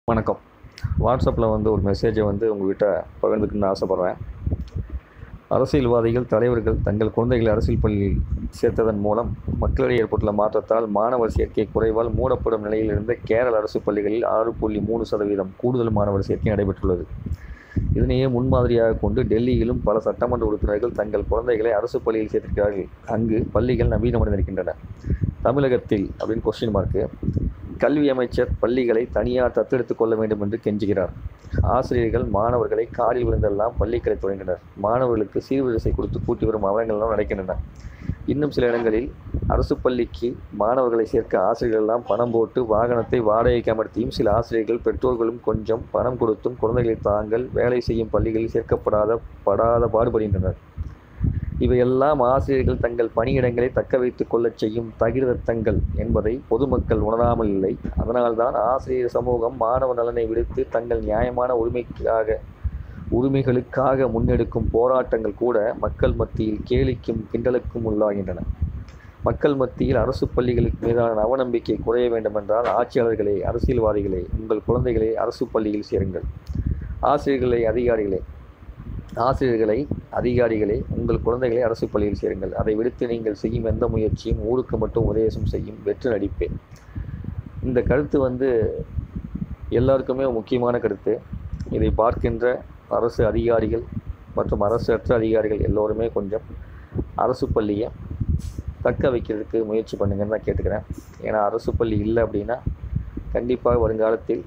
வணக்கம் வாட்ஸ்அப்பில் வந்து ஒரு மெசேஜை வந்து உங்கள்கிட்ட பகிர்ந்துக்கணும்னு ஆசைப்பட்றேன் அரசியல்வாதிகள் தலைவர்கள் தங்கள் குழந்தைகளை அரசியல் பள்ளியில் சேர்த்ததன் மூலம் மக்களிடையே ஏற்பட்டுள்ள மாற்றத்தால் மாணவர் சேர்க்கை குறைவால் மூடப்படும் நிலையில் இருந்த கேரள அரசு பள்ளிகளில் ஆறு புள்ளி மூணு சதவீதம் கூடுதல் மாணவர் சேர்க்கை நடைபெற்றுள்ளது இதனையே முன்மாதிரியாக கொண்டு டெல்லியிலும் பல சட்டமன்ற உறுப்பினர்கள் தங்கள் குழந்தைகளை அரசு பள்ளியில் சேர்த்திருக்கிறார்கள் அங்கு பள்ளிகள் நவீனமடைந்திருக்கின்றன தமிழகத்தில் அப்படின்னு கொஸ்டின் மார்க்கு கல்வி அமைச்சர் பள்ளிகளை தனியார் தத்தெடுத்துக் கொள்ள வேண்டும் என்று கெஞ்சுகிறார் ஆசிரியர்கள் மாணவர்களை காலில் விழுந்தெல்லாம் பள்ளிகளை தொடங்கினர் மாணவர்களுக்கு சீர்வரிசை கொடுத்து கூட்டி வரும் அவலங்கள்லாம் நடக்கின்றன இன்னும் சில இடங்களில் அரசு பள்ளிக்கு மாணவர்களை சேர்க்க ஆசிரியர்கள் எல்லாம் பணம் போட்டு வாகனத்தை வாடகைக்கு அமர்த்தியும் சில ஆசிரியர்கள் பெற்றோர்களும் கொஞ்சம் பணம் கொடுத்தும் குழந்தைகளை தாங்கள் வேலை செய்யும் பள்ளிகளில் சேர்க்கப்படாத படாத பாடுபடுகின்றனர் இவையெல்லாம் ஆசிரியர்கள் தங்கள் பணியிடங்களை தக்க வைத்துக் கொள்ளச் செய்யும் தகிரதத்தங்கள் என்பதை பொதுமக்கள் உணராமல் இல்லை அதனால்தான் ஆசிரியர் சமூகம் மாணவ நலனை விடுத்து தங்கள் நியாயமான உரிமைக்காக உரிமைகளுக்காக முன்னெடுக்கும் போராட்டங்கள் கூட மக்கள் மத்தியில் கேலிக்கும் கிண்டலுக்கும் உள்ளாகின்றன மக்கள் மத்தியில் அரசு பள்ளிகளுக்கு மீதான அவநம்பிக்கை குறைய வேண்டுமென்றால் ஆட்சியாளர்களே அரசியல்வாதிகளே உங்கள் குழந்தைகளை அரசு பள்ளியில் சேருங்கள் ஆசிரியர்களை அதிகாரிகளே ஆசிரியர்களை அதிகாரிகளே உங்கள் குழந்தைகளை அரசு பள்ளியில் சேருங்கள் அதை விடுத்து நீங்கள் செய்யும் எந்த முயற்சியும் ஊருக்கு மட்டும் உபதேசம் செய்யும் வெற்று நடிப்பே இந்த கருத்து வந்து எல்லாருக்குமே முக்கியமான கருத்து இதை பார்க்கின்ற அரசு அதிகாரிகள் மற்றும் அரசு அற்ற அதிகாரிகள் எல்லோருமே கொஞ்சம் அரசு பள்ளியை தக்க வைக்கிறதுக்கு முயற்சி பண்ணுங்கன்னு தான் கேட்டுக்கிறேன் ஏன்னா அரசு பள்ளி இல்லை அப்படின்னா கண்டிப்பாக வருங்காலத்தில்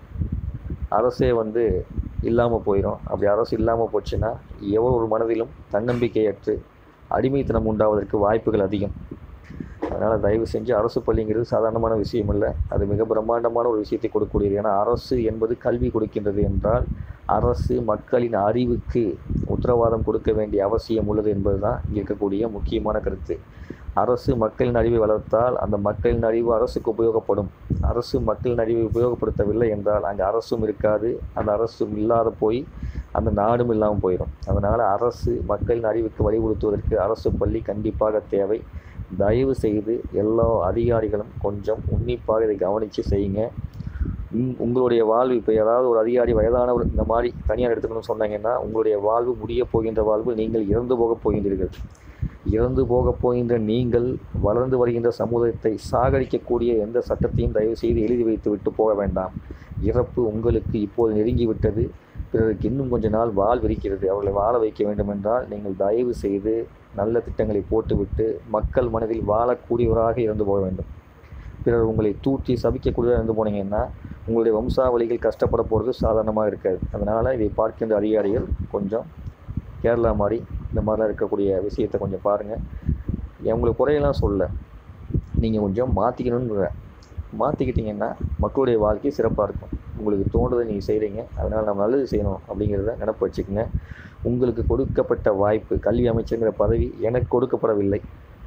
அரசே வந்து இல்லாமல் போயிடும் அப்படி அரசு இல்லாமல் போச்சுன்னா எவ்வளோ ஒரு மனதிலும் தன்னம்பிக்கையற்று அடிமைத்தனம் உண்டாவதற்கு வாய்ப்புகள் அதிகம் அதனால் தயவு செஞ்சு அரசு பள்ளிங்கிறது சாதாரணமான விஷயம் இல்லை அது மிக பிரம்மாண்டமான ஒரு விஷயத்தை கொடுக்கக்கூடியது ஏன்னா அரசு என்பது கல்வி கொடுக்கின்றது என்றால் அரசு மக்களின் அறிவுக்கு உத்தரவாதம் கொடுக்க வேண்டிய அவசியம் உள்ளது என்பது தான் இங்கே இருக்கக்கூடிய முக்கியமான கருத்து அரசு மக்களின் அறிவை வளர்த்தால் அந்த மக்களின் அறிவு அரசுக்கு உபயோகப்படும் அரசு மக்களின் அறிவை உபயோகப்படுத்தவில்லை என்றால் அங்கே அரசும் இருக்காது அந்த அரசும் இல்லாத போய் அந்த நாடும் இல்லாமல் போயிடும் அதனால் அரசு மக்களின் அறிவுக்கு வழிபடுத்துவதற்கு அரசு பள்ளி கண்டிப்பாக தேவை தயவு செய்து எல்லா அதிகாரிகளும் கொஞ்சம் உன்னிப்பாக இதை கவனித்து செய்யுங்க உங் உங்களுடைய வாழ்வு இப்போ ஏதாவது ஒரு அதிகாரி வயதானவர் இந்த மாதிரி தனியார் எடுத்துக்கணும்னு சொன்னாங்கன்னா உங்களுடைய வாழ்வு முடிய போகின்ற வாழ்வு நீங்கள் இறந்து போகப் போகின்றீர்கள் இறந்து போகப் போகின்ற நீங்கள் வளர்ந்து வருகின்ற சமூகத்தை சாகடிக்கக்கூடிய எந்த சட்டத்தையும் தயவு செய்து எழுதி வைத்து விட்டு போக வேண்டாம் இறப்பு உங்களுக்கு இப்போது நெருங்கிவிட்டது பிறருக்கு இன்னும் கொஞ்ச நாள் வாழ் விரிக்கிறது அவர்களை வாழ வைக்க வேண்டும் என்றால் நீங்கள் தயவு செய்து நல்ல திட்டங்களை போட்டுவிட்டு மக்கள் மனதில் வாழக்கூடியவராக இருந்து போக வேண்டும் பிறர் உங்களை தூற்றி சபிக்கக்கூடியதாக இருந்து போனீங்கன்னா உங்களுடைய வம்சாவளிகள் கஷ்டப்பட போகிறது சாதாரணமாக இருக்காது அதனால் இதை பார்க்கின்ற அதிகாரிகள் கொஞ்சம் கேரளா மாதிரி இந்த மாதிரிலாம் இருக்கக்கூடிய விஷயத்தை கொஞ்சம் பாருங்கள் உங்களுக்கு குறையெல்லாம் சொல்ல நீங்கள் கொஞ்சம் மாற்றிக்கணுன்ற மாற்றிக்கிட்டிங்கன்னா மக்களுடைய வாழ்க்கை சிறப்பாக இருக்கும் உங்களுக்கு தோன்றதை நீங்கள் செய்கிறீங்க அதனால் நம்ம நல்லது செய்யணும் அப்படிங்கிறத நினப்பு வச்சுக்கோங்க உங்களுக்கு கொடுக்கப்பட்ட வாய்ப்பு கல்வி அமைச்சருங்கிற பதவி எனக்கு கொடுக்கப்படவில்லை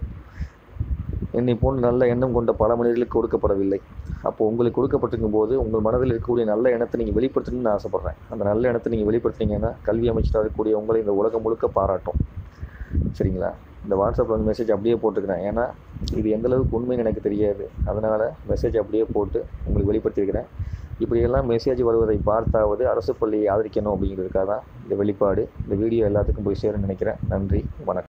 என்னை போன்று நல்ல எண்ணம் கொண்ட பல மனிதர்களுக்கு கொடுக்கப்படவில்லை அப்போ உங்களுக்கு கொடுக்கப்பட்டிருக்கும் போது உங்கள் மனதில் இருக்கக்கூடிய நல்ல எண்ணத்தை நீங்கள் வெளிப்படுத்தணும்னு நான் ஆசைப்பட்றேன் அந்த நல்ல எண்ணத்தை நீங்கள் வெளிப்படுத்தினீங்கன்னா கல்வி அமைச்சராக இருக்கக்கூடிய உங்களை இந்த உலகம் முழுக்க பாராட்டும் சரிங்களா இந்த வாட்ஸ்அப்பில் வந்து மெசேஜ் அப்படியே போட்டுக்கிறேன் ஏன்னா இது எந்த அளவுக்கு உண்மைன்னு எனக்கு தெரியாது அதனால் மெசேஜ் அப்படியே போட்டு உங்களுக்கு வெளிப்படுத்தியிருக்கிறேன் இப்படியெல்லாம் மெசேஜ் வருவதை பார்த்தாவது அரசு பள்ளியை ஆதரிக்கணும் அப்படிங்கிறதுக்காக தான் இந்த வெளிப்பாடு இந்த வீடியோ எல்லாத்துக்கும் போய் சேரும்னு நினைக்கிறேன் நன்றி வணக்கம்